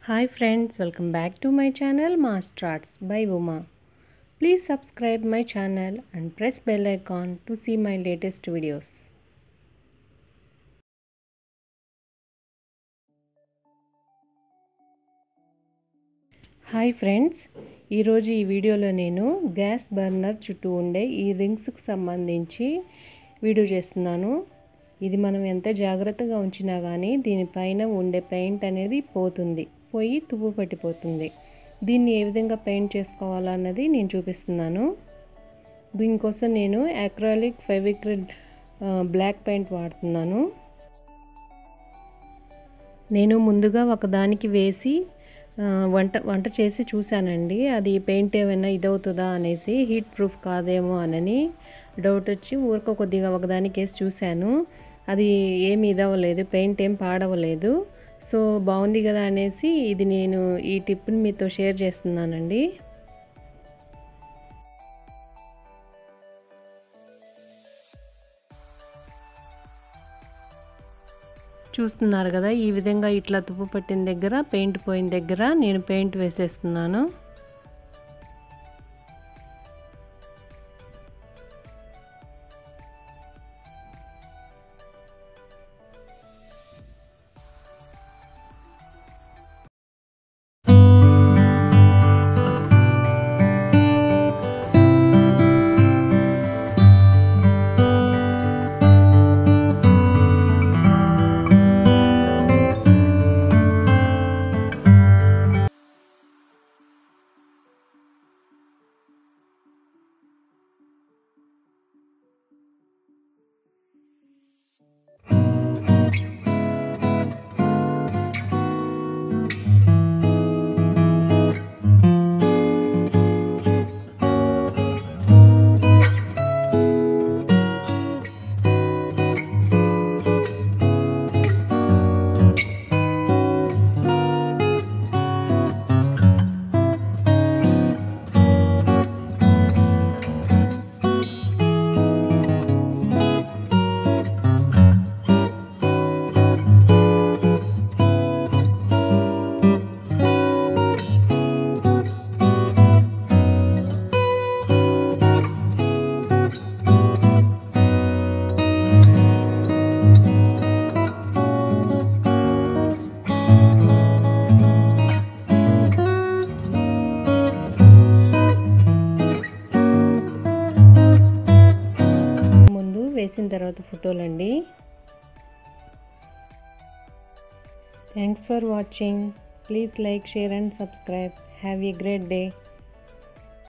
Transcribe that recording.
Hi friends, welcome back to my channel Master Arts by Uma. Please subscribe my channel and press bell icon to see my latest videos. Hi friends ఈరోజు ఈ వీడియోలో నేను gas burner చుట్టూ ఉండే ఈ రింగ్స్కి సంబంధించి video చేస్తున్నాను ఇది మనం ఎంత జాగ్రత్తగా ఉంచినా కానీ దీనిపైన ఉండే పెయింట్ అనేది పోతుంది పోయి తుప్పు పట్టిపోతుంది దీన్ని ఏ విధంగా పెయింట్ చేసుకోవాలన్నది నేను చూపిస్తున్నాను దీనికోసం నేను అక్రాలిక్ ఫెవిక్రిల్ బ్లాక్ పెయింట్ వాడుతున్నాను నేను ముందుగా ఒకదానికి వేసి వంట వంట చేసి చూశానండి అది పెయింట్ ఏమైనా ఇదవుతుందా అనేసి హీట్ ప్రూఫ్ కాదేమో అనని డౌట్ వచ్చి ఊరిక కొద్దిగా ఒకదానికి వేసి చూశాను అది ఏమి ఇదవ్వలేదు పెయింట్ ఏం పాడవలేదు సో బాగుంది కదా అనేసి ఇది నేను ఈ టిప్ని మీతో షేర్ చేస్తున్నానండి చూస్తున్నారు కదా ఈ విధంగా ఇట్లా తుప్పు పట్టిన దగ్గర పెయింట్ పోయిన దగ్గర నేను పెయింట్ వేసేస్తున్నాను వేసిన తర్వాత ఫోటోలండి thanks for watching please like share and subscribe have a great day